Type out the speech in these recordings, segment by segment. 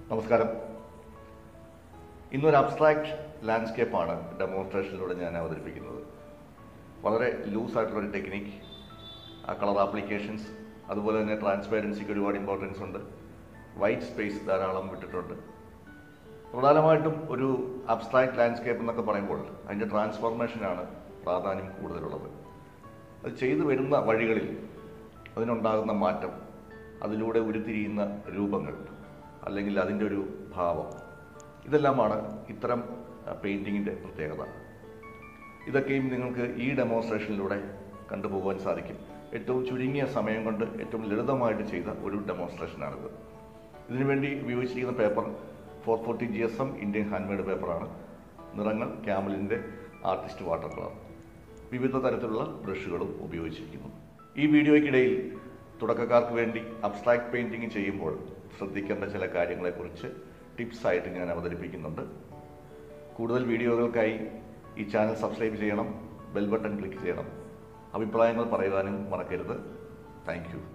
നമസ്കാരം ഇന്നൊരു അബ്സ്ട്രാക്ട് ലാൻഡ്സ്കേപ്പാണ് ഡെമോൺസ്ട്രേഷനിലൂടെ ഞാൻ അവതരിപ്പിക്കുന്നത് വളരെ ലൂസ് ആയിട്ടുള്ളൊരു ടെക്നിക്ക് ആ കളർ ആപ്ലിക്കേഷൻസ് അതുപോലെ തന്നെ ട്രാൻസ്പെറൻസിക്ക് ഒരുപാട് ഇമ്പോർട്ടൻസ് ഉണ്ട് വൈറ്റ് സ്പേസ് ധാരാളം വിട്ടിട്ടുണ്ട് പ്രധാനമായിട്ടും ഒരു അബ്സ്ട്രാക്ട് ലാൻഡ്സ്കേപ്പ് എന്നൊക്കെ പറയുമ്പോൾ അതിൻ്റെ ട്രാൻസ്ഫോർമേഷനാണ് പ്രാധാന്യം കൂടുതലുള്ളത് അത് ചെയ്തു വരുന്ന വഴികളിൽ അതിനുണ്ടാകുന്ന മാറ്റം അതിലൂടെ ഉരുത്തിരിയുന്ന രൂപങ്ങൾ അല്ലെങ്കിൽ അതിൻ്റെ ഒരു ഭാവം ഇതെല്ലാമാണ് ഇത്തരം പെയിൻറ്റിങ്ങിൻ്റെ പ്രത്യേകത ഇതൊക്കെയും നിങ്ങൾക്ക് ഈ ഡെമോൺസ്ട്രേഷനിലൂടെ കണ്ടുപോകാൻ സാധിക്കും ഏറ്റവും ചുരുങ്ങിയ സമയം കൊണ്ട് ഏറ്റവും ലളിതമായിട്ട് ചെയ്ത ഒരു ഡെമോൺസ്ട്രേഷനാണിത് ഇതിനുവേണ്ടി ഉപയോഗിച്ചിരിക്കുന്ന paper four forty G S M Indian handmade പേപ്പറാണ് നിറങ്ങൾ ക്യാമലിൻ്റെ ആർട്ടിസ്റ്റ് വാട്ടർ കളർ വിവിധ തരത്തിലുള്ള ബ്രഷുകളും ഉപയോഗിച്ചിരിക്കുന്നു ഈ വീഡിയോയ്ക്കിടയിൽ തുടക്കക്കാർക്ക് വേണ്ടി അബ്സ്ട്രാക്ട് പെയിൻറ്റിങ് ചെയ്യുമ്പോൾ ശ്രദ്ധിക്കേണ്ട ചില കാര്യങ്ങളെക്കുറിച്ച് ടിപ്സായിട്ട് ഞാൻ അവതരിപ്പിക്കുന്നുണ്ട് കൂടുതൽ വീഡിയോകൾക്കായി ഈ ചാനൽ സബ്സ്ക്രൈബ് ചെയ്യണം ബെൽ ബട്ടൺ ക്ലിക്ക് ചെയ്യണം അഭിപ്രായങ്ങൾ പറയുവാനും മറക്കരുത് താങ്ക് യു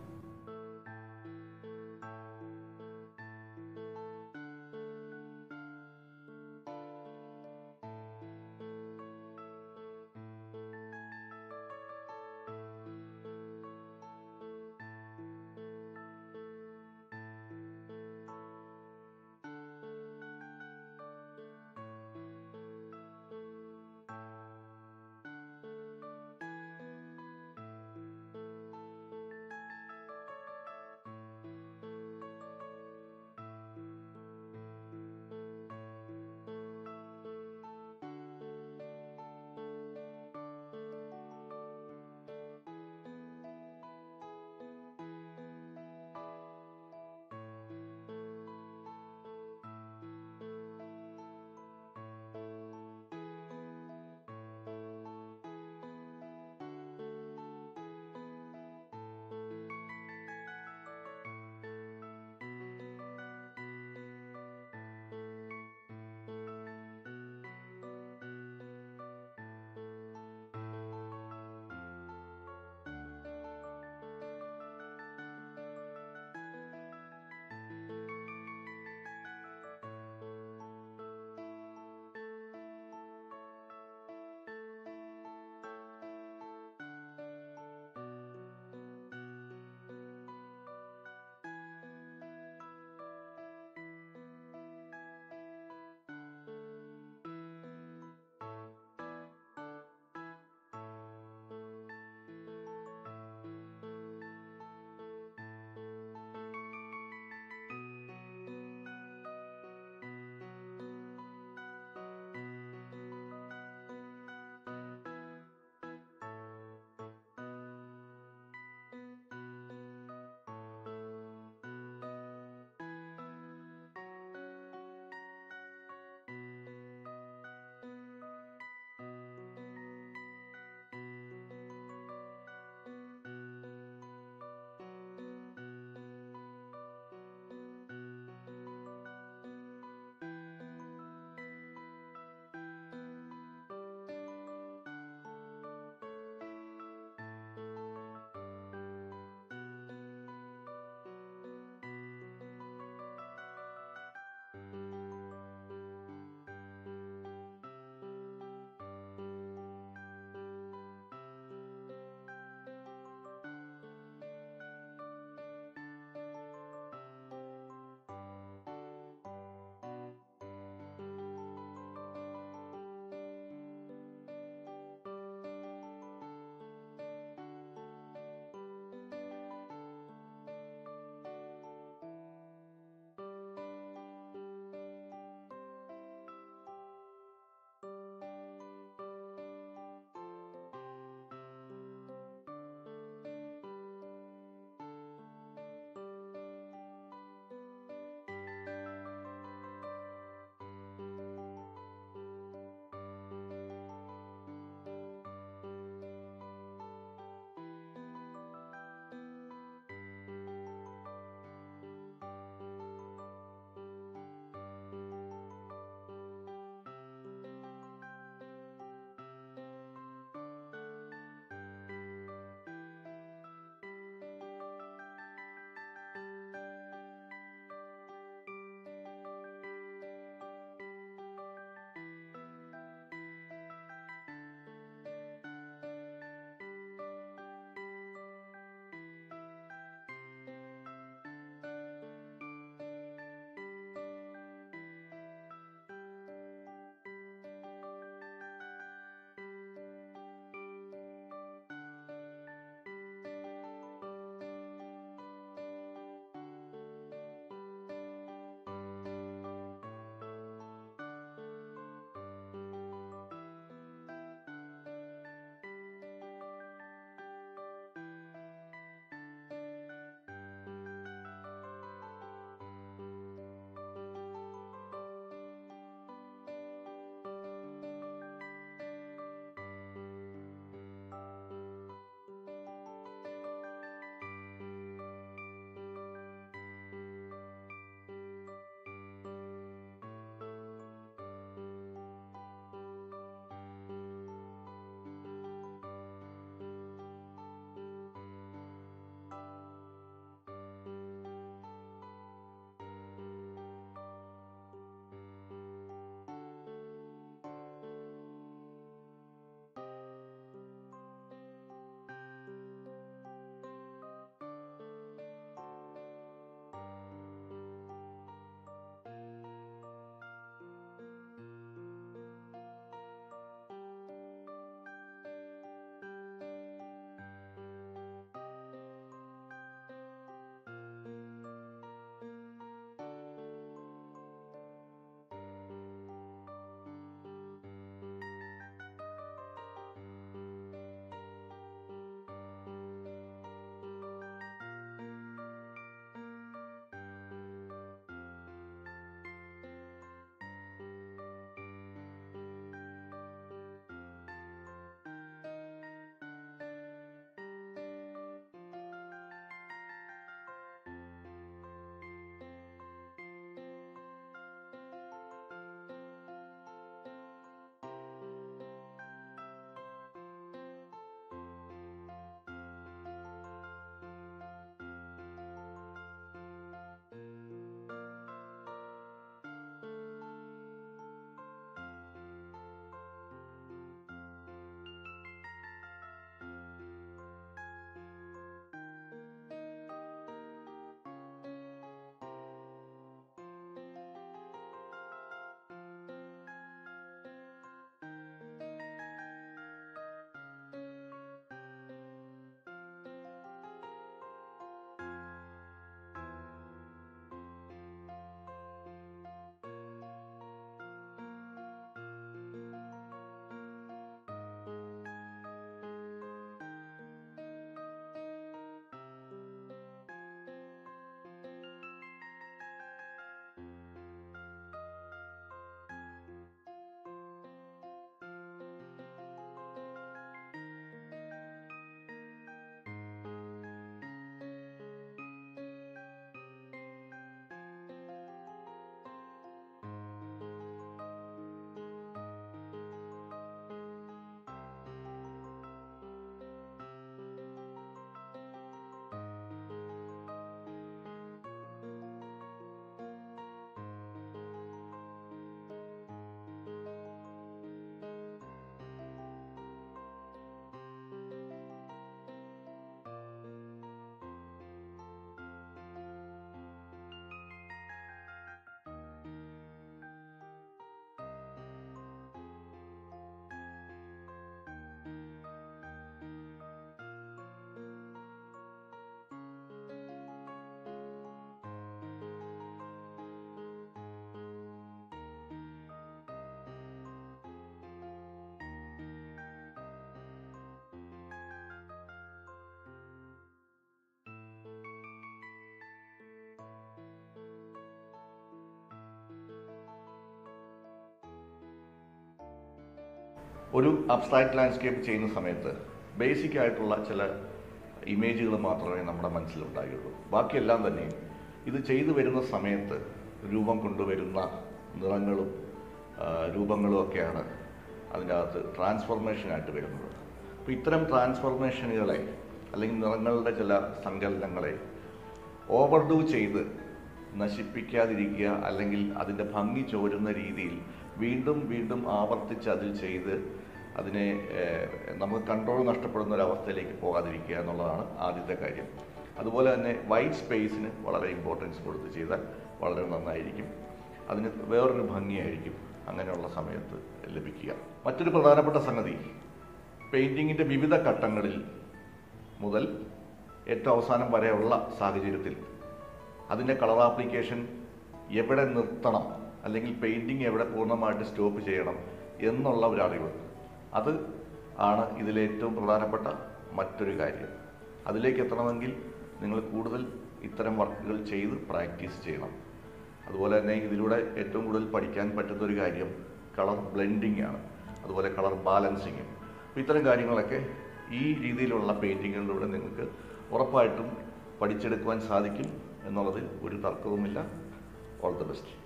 ഒരു അബ്സ്ട്രാക്ട് ലാൻഡ്സ്കേപ്പ് ചെയ്യുന്ന സമയത്ത് ബേസിക് ആയിട്ടുള്ള ചില ഇമേജുകൾ മാത്രമേ നമ്മുടെ മനസ്സിലുണ്ടാകുള്ളൂ ബാക്കിയെല്ലാം തന്നെ ഇത് ചെയ്തു വരുന്ന സമയത്ത് രൂപം കൊണ്ടുവരുന്ന നിറങ്ങളും ആ, രൂപങ്ങളും ഒക്കെയാണ് അതിൻ്റെ അകത്ത് ട്രാൻസ്ഫോർമേഷനായിട്ട് വരുന്നത് അപ്പോൾ ഇത്തരം ട്രാൻസ്ഫോർമേഷനുകളെ അല്ലെങ്കിൽ നിറങ്ങളുടെ ചില സങ്കലനങ്ങളെ ഓവർഡൂ ചെയ്ത് നശിപ്പിക്കാതിരിക്കുക അല്ലെങ്കിൽ അതിൻ്റെ ഭംഗി ചോരുന്ന രീതിയിൽ വീണ്ടും വീണ്ടും ആവർത്തിച്ച് അതിൽ ചെയ്ത് അതിനെ ഏഹ്, നമുക്ക് കൺട്രോൾ നഷ്ടപ്പെടുന്ന ഒരു അവസ്ഥയിലേക്ക് പോകാതിരിക്കുക എന്നുള്ളതാണ് ആദ്യത്തെ കാര്യം അതുപോലെ തന്നെ വൈറ്റ് സ്പേസിന് വളരെ ഇമ്പോർട്ടൻസ് കൊടുത്ത് ചെയ്താൽ വളരെ നന്നായിരിക്കും അതിന് വേറൊരു ഭംഗിയായിരിക്കും അങ്ങനെയുള്ള സമയത്ത് ലഭിക്കുക മറ്റൊരു പ്രധാനപ്പെട്ട സംഗതി പെയിൻറ്റിങ്ങിൻ്റെ വിവിധ ഘട്ടങ്ങളിൽ മുതൽ ഏറ്റവും അവസാനം വരെയുള്ള സാഹചര്യത്തിൽ അതിൻ്റെ കളർ ആപ്ലിക്കേഷൻ എവിടെ നിർത്തണം അല്ലെങ്കിൽ പെയിൻറ്റിങ് എവിടെ പൂർണ്ണമായിട്ട് സ്റ്റോപ്പ് ചെയ്യണം എന്നുള്ള ഒരു അറിവ് അത് ആണ് ഇതിലെ ഏറ്റവും പ്രധാനപ്പെട്ട മറ്റൊരു കാര്യം അതിലേക്ക് എത്തണമെങ്കിൽ നിങ്ങൾ കൂടുതൽ ഇത്തരം വർക്കുകൾ ചെയ്ത് പ്രാക്ടീസ് ചെയ്യണം അതുപോലെ തന്നെ ഇതിലൂടെ ഏറ്റവും കൂടുതൽ പഠിക്കാൻ പറ്റുന്ന ഒരു കാര്യം കളർ ബ്ലെൻഡിങ് ആണ് അതുപോലെ കളർ ബാലൻസിങ്ങും അപ്പോൾ ഇത്തരം കാര്യങ്ങളൊക്കെ ഈ രീതിയിലുള്ള പെയിൻറ്റിങ്ങുകളിലൂടെ നിങ്ങൾക്ക് ഉറപ്പായിട്ടും പഠിച്ചെടുക്കുവാൻ സാധിക്കും എന്നുള്ളതിൽ ഒരു തർക്കവുമില്ല ഓൾ ദ ബെസ്റ്റ്